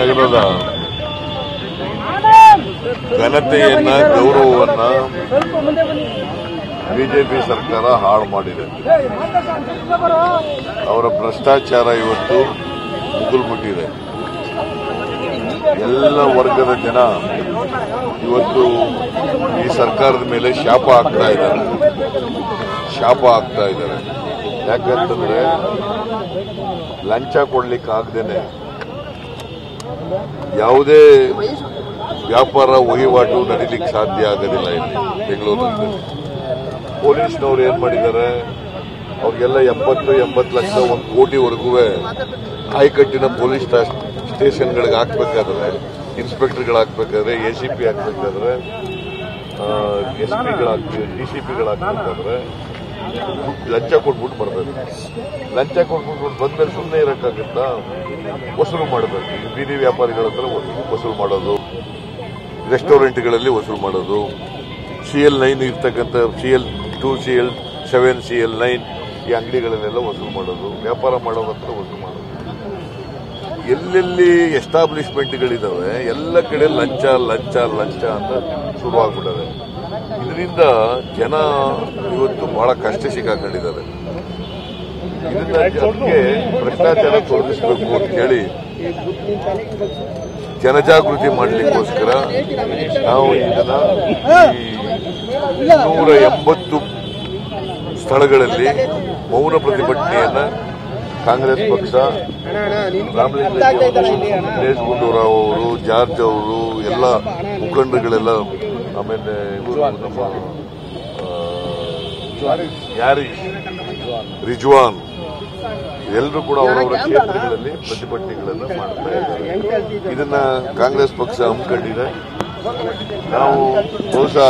ನಗರದ ಘನತೆಯನ್ನ ಗೌರವವನ್ನ ಬಿಜೆಪಿ ಸರ್ಕಾರ ಹಾಳು ಮಾಡಿದೆ ಅವರ ಭ್ರಷ್ಟಾಚಾರ ಇವತ್ತು ಮುಗಿಲ್ಬಿಟ್ಟಿದೆ ಎಲ್ಲ ವರ್ಗದ ಜನ ಇವತ್ತು ಈ ಸರ್ಕಾರದ ಮೇಲೆ ಶಾಪ ಹಾಕ್ತಾ ಇದ್ದಾರೆ ಶಾಪ ಹಾಕ್ತಾ ಇದ್ದಾರೆ ಯಾಕಂತಂದ್ರೆ ಲಂಚ ಕೊಡ್ಲಿಕ್ಕೆ ಆಗದೇನೆ ಯಾವುದೇ ವ್ಯಾಪಾರ ವಹಿವಾಟು ನಡೀಲಿಕ್ಕೆ ಸಾಧ್ಯ ಆಗೋದಿಲ್ಲ ಇಲ್ಲಿ ಬೆಂಗಳೂರಿನಲ್ಲಿ ಪೊಲೀಸ್ನವ್ರು ಏನ್ ಮಾಡಿದ್ದಾರೆ ಅವ್ರಿಗೆಲ್ಲ ಎಪ್ಪತ್ತು ಎಂಬತ್ತು ಲಕ್ಷ ಒಂದು ಕೋಟಿವರೆಗೂ ಆಯ್ಕಟ್ಟಿನ ಪೊಲೀಸ್ ಸ್ಟಾ- ಸ್ಟೇಷನ್ಗಳಿಗೆ ಹಾಕ್ಬೇಕಾದ್ರೆ ಇನ್ಸ್ಪೆಕ್ಟರ್ಗಳು ಹಾಕ್ಬೇಕಾದ್ರೆ ಎ ಸಿ ಪಿ ಹಾಕ್ಬೇಕಾದ್ರೆ ಎಸ್ ಪಿಗಳು ಡಿ ಸಿ ಪಿಗಳು ಹಾಕ್ಬೇಕಾದ್ರೆ ಲಂಚ ಕೊಟ್ಬಿಟ್ಟು ಬರಬೇಕು ಲಂಚ ಕೊಟ್ಬಿಟ್ಟು ಬಂದ್ಮೇಲೆ ಸುಮ್ಮನೆ ಇರೋಕ್ಕಾಗುತ್ತಾ ವಸೂಲು ಮಾಡಬೇಕು ಈ ಬೀದಿ ವ್ಯಾಪಾರಿಗಳ ಹತ್ರ ವಸೂಲು- ವಸೂಲು ಮಾಡೋದು ರೆಸ್ಟೋರೆಂಟ್ಗಳಲ್ಲಿ ವಸೂಲು ಮಾಡೋದು ಸಿ ಎಲ್ ನೈನ್ ಇರ್ತಕ್ಕಂಥ C L two C L seven C L nine ಈ ಅಂಗಡಿಗಳಲ್ಲೆಲ್ಲ ವಸೂಲು ಮಾಡೋದು ವ್ಯಾಪಾರ ಮಾಡೋರ ಹತ್ರ ವಸೂಲು ಮಾಡೋದು ಎಲ್ಲೆಲ್ಲಿ ಎಸ್ಟಾಬ್ಲಿಷ್ಮೆಂಟ್ಗಳಿದಾವೆ ಎಲ್ಲ ಕಡೆ ಲಂಚ ಲಂಚ ಲಂಚ ಅಂತ ಶುರುವಾಗ್ಬಿಟ್ಟದೆ ಇದರಿಂದ ಜನ ಇವತ್ತು ಬಹಳ ಕಷ್ಟ ಸಿಕ್ಕಾಕೊಂಡಿದ್ದಾರೆ ಇದನ್ನ ಅದಕ್ಕೆ ಭ್ರಷ್ಟಾಚಾರ ತೊಲಗಿಸಬೇಕು ಅಂತ ಹೇಳಿ ಜನಜಾಗೃತಿ ಮಾಡಲಿಕ್ಕೋಸ್ಕರ ನಾವು ಇದನ್ನ ಈ ನೂರ ಎಂಬತ್ತು ಸ್ಥಳಗಳಲ್ಲಿ ಮೌನ ಪ್ರತಿಭಟನೆಯನ್ನ ಕಾಂಗ್ರೆಸ್ ಪಕ್ಷ ರಾಮಲಿಂಗ ದಿನೇಶ್ ಗುಂಡೂರಾವ್ ಅವರು ಜಾರ್ಜ್ ಅವರು ಎಲ್ಲ ಮುಖಂಡರುಗಳೆಲ್ಲ ಆಮೇಲೆ ಇವರು ನಮ್ಮ ಆ, ಯಾರಿ ರಿಜ್ವಾನ್ ಎಲ್ಲರೂ ಕೂಡ ಅವರವರ ಕ್ಷೇತ್ರಗಳಲ್ಲಿ ಪ್ರತಿಭಟನೆಗಳನ್ನ ಮಾಡ್ತಾ ಇದ್ದಾರೆ ಇದನ್ನ ಕಾಂಗ್ರೆಸ್ ಪಕ್ಷ ಹಮ್ಮಿಕೊಂಡಿದೆ ನಾವು ಬಹುಶಃ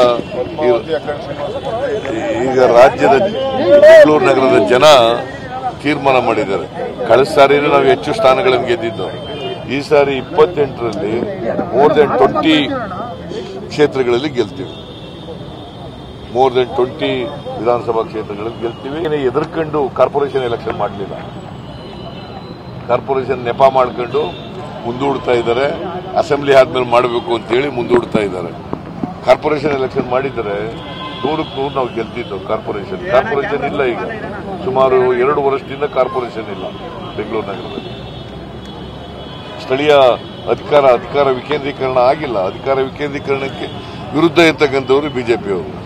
ಈ- ಈಗ ರಾಜ್ಯದ ಬೆಂಗಳೂರು ನಗರದ ಜನ ತೀರ್ಮಾನ ಮಾಡಿದ್ದಾರೆ ಕಳೆದ ಸಾರಿನೂ ನಾವು ಹೆಚ್ಚು ಸ್ಥಾನಗಳನ್ನು ಗೆದ್ದಿದ್ದು ಈ ಸಾರಿ ಇಪ್ಪತ್ತೆಂಟರಲ್ಲಿ ಮೋರ್ ದೆನ್ ಟ್ವೆಂಟಿ ಕ್ಷೇತ್ರಗಳಲ್ಲಿ ಗೆಲ್ತೀವಿ ಮೋರ್ ದೆನ್ ಟ್ವೆಂಟಿ ವಿಧಾನಸಭಾ ಕ್ಷೇತ್ರಗಳಲ್ಲಿ ಗೆಲ್ತೀವಿ ಏನೇ ಎದುರ್ಕೊಂಡು ಕಾರ್ಪೊರೇಷನ್ ಎಲೆಕ್ಷನ್ ಮಾಡಲಿಲ್ಲ ಕಾರ್ಪೊರೇಷನ್ ನೆಪ ಮಾಡ್ಕೊಂಡು ಮುಂದೂಡ್ತಾ ಇದ್ದಾರೆ ಅಸೆಂಬ್ಲಿ ಆದ್ಮೇಲೆ ಮಾಡಬೇಕು ಅಂತೇಳಿ ಮುಂದೂಡ್ತಾ ಇದ್ದಾರೆ ಕಾರ್ಪೊರೇಷನ್ ಎಲೆಕ್ಷನ್ ಮಾಡಿದರೆ ನೂರಕ್ಕೆ ನೂರು ನಾವು ಗೆಲ್ತಿದ್ದು ಕಾರ್ಪೊರೇಷನ್ ಕಾರ್ಪೊರೇಷನ್ ಇಲ್ಲ ಈಗ ಸುಮಾರು ಎರಡು ವರ್ಷದಿಂದ ಕಾರ್ಪೊರೇಷನ್ ಇಲ್ಲ ಬೆಂಗಳೂರು ನಗರದಲ್ಲಿ ಸ್ಥಳೀಯ ಅಧಿಕಾರ ಅಧಿಕಾರ ವಿಕೇಂದ್ರೀಕರಣ ಆಗಿಲ್ಲ ಅಧಿಕಾರ ವಿಕೇಂದ್ರೀಕರಣಕ್ಕೆ ವಿರುದ್ಧ ಇರ್ತಕ್ಕಂಥವ್ರು ಬಿಜೆಪಿಯವರು